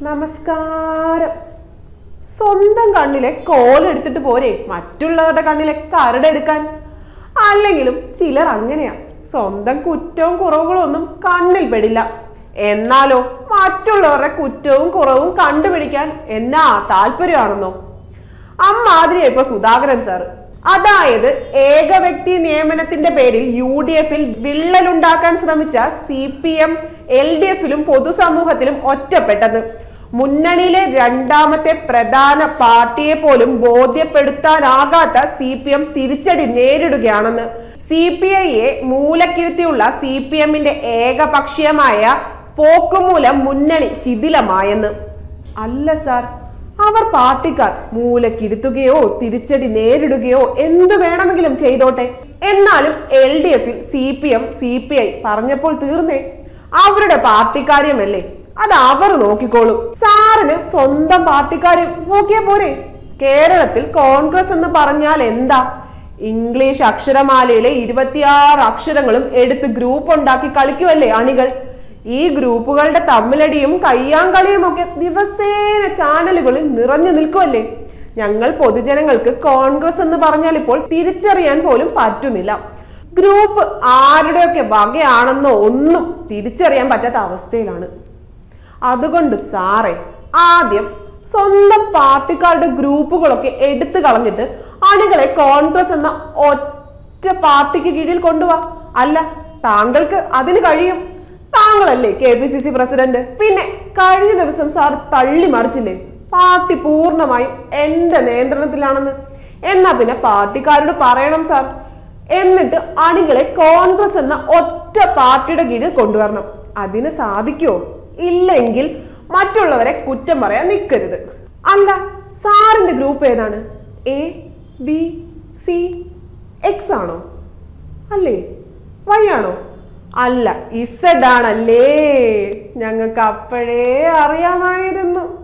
നമസ്കാരം സ്വന്തം കണ്ണിലെ കോലെടുത്തിട്ട് പോരെ മറ്റുള്ളവരുടെ കണ്ണിലെ കരടെടുക്കാൻ അല്ലെങ്കിലും ചിലർ അങ്ങനെയാ സ്വന്തം കുറ്റവും കുറവുകളും ഒന്നും കണ്ണിൽ പെടില്ല എന്നാലോ മറ്റുള്ളവരുടെ കുറ്റവും കുറവും കണ്ടുപിടിക്കാൻ എന്നാ താല്പര്യമാണെന്നോ അമ്മാതിരിയാ ഇപ്പൊ സുധാകരൻ സാർ അതായത് ഏക വ്യക്തി നിയമനത്തിന്റെ പേരിൽ യു ഡി എഫിൽ വിള്ളലുണ്ടാക്കാൻ ശ്രമിച്ച C P M L D എഫിലും പൊതുസമൂഹത്തിലും ഒറ്റപ്പെട്ടത് മുന്നണിയിലെ രണ്ടാമത്തെ പ്രധാന പാർട്ടിയെ പോലും ബോധ്യപ്പെടുത്താനാകാത്ത സി പി എം തിരിച്ചടി നേരിടുകയാണെന്ന് സി പി ഐയെ മൂലക്കിരുത്തിയുള്ള സി പി എമ്മിന്റെ ഏകപക്ഷീയമായ പോക്കുമൂലം മുന്നണി ശിഥിലമായെന്ന് അല്ല സാർ അവർ പാർട്ടിക്കാർ മൂലക്കിരുത്തുകയോ തിരിച്ചടി നേരിടുകയോ എന്തു വേണമെങ്കിലും ചെയ്തോട്ടെ എന്നാലും എൽ ഡി എഫിൽ C P M C P I പറഞ്ഞപ്പോൾ തീർന്നേ അവരുടെ പാർട്ടിക്കാര്യമല്ലേ അത് അവർ നോക്കിക്കോളും സാറിന് സ്വന്തം പാർട്ടിക്കാര്യം നോക്കിയാ പോരെ കേരളത്തിൽ കോൺഗ്രസ് എന്ന് പറഞ്ഞാൽ എന്താ ഇംഗ്ലീഷ് അക്ഷരമാലയിലെ ഇരുപത്തിയാറ് അക്ഷരങ്ങളും എടുത്ത് ഗ്രൂപ്പ് ഉണ്ടാക്കി കളിക്കുമല്ലേ അണികൾ ഈ ഗ്രൂപ്പുകളുടെ തമ്മിലടിയും കയ്യാങ്കളിയും ഒക്കെ ദിവസേന ചാനലുകളിൽ നിറഞ്ഞു നിൽക്കുമല്ലേ ഞങ്ങൾ പൊതുജനങ്ങൾക്ക് കോൺഗ്രസ് എന്ന് പറഞ്ഞാൽ ഇപ്പോൾ തിരിച്ചറിയാൻ പോലും പറ്റുന്നില്ല ഗ്രൂപ്പ് ആരുടെയൊക്കെ വകയാണെന്നോ ഒന്നും തിരിച്ചറിയാൻ പറ്റാത്ത അവസ്ഥയിലാണ് അതുകൊണ്ട് സാറേ ആദ്യം സ്വന്തം പാർട്ടിക്കാരുടെ ഗ്രൂപ്പുകളൊക്കെ എടുത്തു കളഞ്ഞിട്ട് അണികളെ കോൺഗ്രസ് എന്ന ഒറ്റ പാർട്ടിക്ക് കീഴിൽ കൊണ്ടുപോവാ അല്ല താങ്കൾക്ക് അതിന് കഴിയും താങ്കളല്ലേ K P C C president പിന്നെ കഴിഞ്ഞ ദിവസം സാർ തള്ളി മറിച്ചില്ലേ പാർട്ടി പൂർണ്ണമായും എന്റെ നിയന്ത്രണത്തിലാണെന്ന് എന്നാ പിന്നെ പാർട്ടിക്കാരോട് പറയണം സാർ എന്നിട്ട് അണികളെ കോൺഗ്രസ് എന്ന ഒറ്റ പാർട്ടിയുടെ കീഴിൽ കൊണ്ടുവരണം അതിന് സാധിക്കുമോ ഇല്ലെങ്കിൽ മറ്റുള്ളവരെ കുറ്റം പറയാൻ നിൽക്കരുത് അല്ല സാറിന്റെ ഗ്രൂപ്പ് ഏതാണ് എ ബി സി എക്സ് ആണോ അല്ലേ വൈ ആണോ അല്ല ഇസഡ് ആണല്ലേ ഞങ്ങൾക്ക് അപ്പോഴേ അറിയാമായിരുന്നു